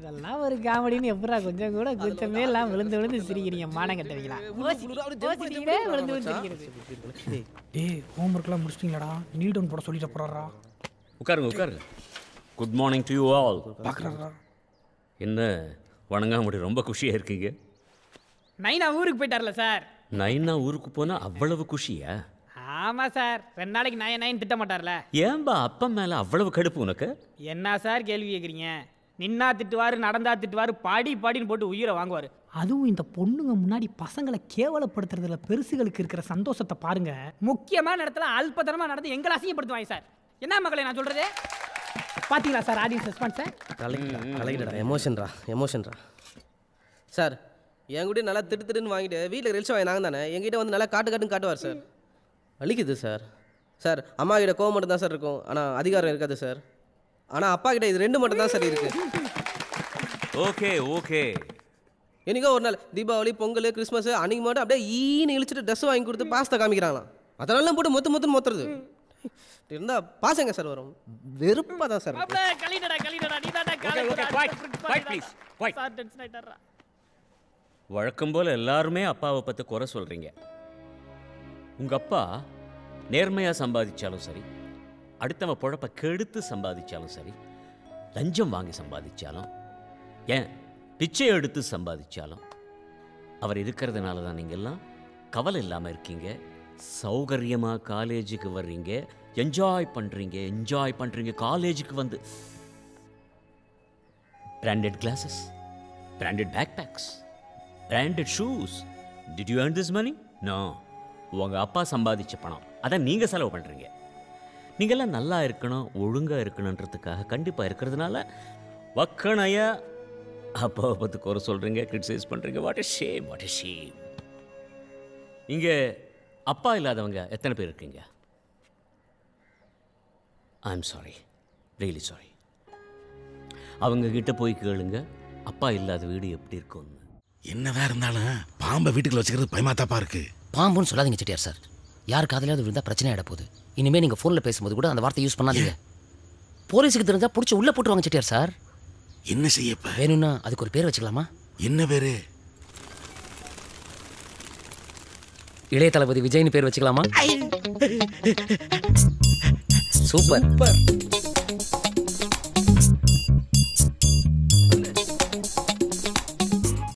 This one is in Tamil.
இதெல்லாம் ஒரு காமெடின்னு எப்படா கொஞ்சம் கூட குச்சமே எல்லாம் விழுந்து விழுந்து சிரிக்கிறீங்க மானம் கட்டவங்களா ஓசிட்டீங்களே விழுந்து விழுந்து சிரிக்கிறது டேய் ஹோம்ஒர்க்லாம் முடிச்சிட்டிங்களாடா நீட் ஒன் போட சொல்லிட்டு போறாரா உட்காருங்க உட்காருங்க good morning to you all பார்க்குறாரா என்ன வணங்காமடி ரொம்ப குஷியாக இருக்கீங்க நைனா ஊருக்கு போயிட்டார்ல சார் நைனா ஊருக்கு போனால் அவ்வளவு குஷியா ஆமா சார் ரெண்டு நாளைக்கு நயன் நயன் திட்ட மாட்டார்ல ஏன்பா அப்பா மேலே அவ்வளவு கடுப்பு உனக்கு என்ன சார் கேள்வி கேட்குறீங்க நின்னா திட்டுவாரு நடந்தா திட்டுவாரு பாடி பாடின்னு போட்டு உயிரை வாங்குவாரு அதுவும் இந்த பொண்ணுங்க முன்னாடி பசங்களை கேவலப்படுத்துறதுல பெருசுகளுக்கு இருக்கிற சந்தோஷத்தை பாருங்க முக்கியமான இடத்துல அல்பதனமா நடந்து எங்களை அசிங்கப்படுத்துவாங்க சார் என்ன மக்களை நான் சொல்றது பாத்தீங்களா சார் ஆடியன்ஸ் ரெஸ்பான்ஸை கலைக்கிடா எமோஷன்ரா எமோஷன்ரா சார் என் கூட நல்லா திட்டு திட்டுன்னு வாங்கிட்டு வீட்டில் ரில்ஸ் வாங்கி நாங்கள் தானே எங்கிட்ட வந்து நல்லா காட்டு காட்டுன்னு காட்டுவார் சார் வலிக்குது சார் சார் அம்மா கிட்ட கோவம் மட்டும் தான் சார் இருக்கும் ஆனால் அதிகாரம் இருக்காது சார் ஆனால் அப்பா கிட்ட இது ரெண்டு மட்டும் தான் சார் இருக்குது ஓகே ஓகே என்னைக்கோ ஒரு நாள் தீபாவளி பொங்கல் கிறிஸ்மஸ் அன்னைக்கு மட்டும் அப்படியே ஈன்னு இழிச்சிட்டு ட்ரெஸ் வாங்கி கொடுத்து பாஸ்தா காமிக்கிறாங்களாம் அதனால போட்டு மொத்த மொத்தம் மொத்துறது இருந்தால் பாசங்க சார் வரும் வெறுப்பாக தான் சார் இருக்கு. கலிடடா கலிடடா நீ தான்டா Okay, okay, quiet, quiet, please, quiet. Sir tension ஆயிட்டாரா வழக்கம் போல் எல்லாருமே அப்பாவை பற்றி குறை சொல்கிறீங்க உங்கள் அப்பா நேர்மையாக சம்பாதிச்சாலும் சரி அடுத்தவன் பொழப்ப கெடுத்து சம்பாதிச்சாலும் சரி லஞ்சம் வாங்கி சம்பாதிச்சாலும் ஏன் பிச்சை எடுத்து சம்பாதிச்சாலும் அவர் இருக்கிறதுனால தான் நீங்கள்லாம் கவலை இல்லாமல் இருக்கீங்க சௌகரியமாக காலேஜுக்கு வர்றீங்க என்ஜாய் பண்ணுறீங்க என்ஜாய் பண்ணுறீங்க காலேஜுக்கு வந்து branded glasses branded bag bags branded shoes did you earn this money no உங்கள் அப்பா சம்பாதிச்ச பணம் அதை நீங்கள் செலவு பண்ணுறீங்க நீங்கள்லாம் நல்லா இருக்கணும் ஒழுங்காக இருக்கணுன்றதுக்காக கண்டிப்பாக இருக்கிறதுனால வக்கணையா அப்பாவை பற்றி குறை சொல்கிறீங்க கிரிட்டிசைஸ் பண்ணுறீங்க what is shame what is shame இங்கே அப்பா இல்லாதவங்க எத்தனை பேர் இருக்கீங்க I am sorry really sorry அவங்க கிட்ட போய் கேளுங்க அப்பா இல்லாத வீடு எப்படி இருக்கும்னு என்னதான் இருந்தாலும் பாம்பை வீட்டுக்குள்ள வச்சுக்கிறது பயமாத்தாப்பா இருக்கு பாம்புன்னு சொல்லாதீங்க செட்டியார் சார் யார் காதலையாவது விழுந்தா பிரச்சனை ஆகிட போகுது இனிமேல் நீங்கள் ஃபோனில் பேசும்போது கூட அந்த வார்த்தை யூஸ் பண்ணாதீங்க போலீஸுக்கு தெரிஞ்சா பிடிச்சி உள்ளே போட்டுருவாங்க செட்டியார் சார் என்ன செய்யப்ப வேணும்னா அதுக்கு ஒரு பேர் வச்சுக்கலாமா என்ன பேரு இளைய தளபதி விஜய்னு பேர் வச்சுக்கலாமா சூப்பர்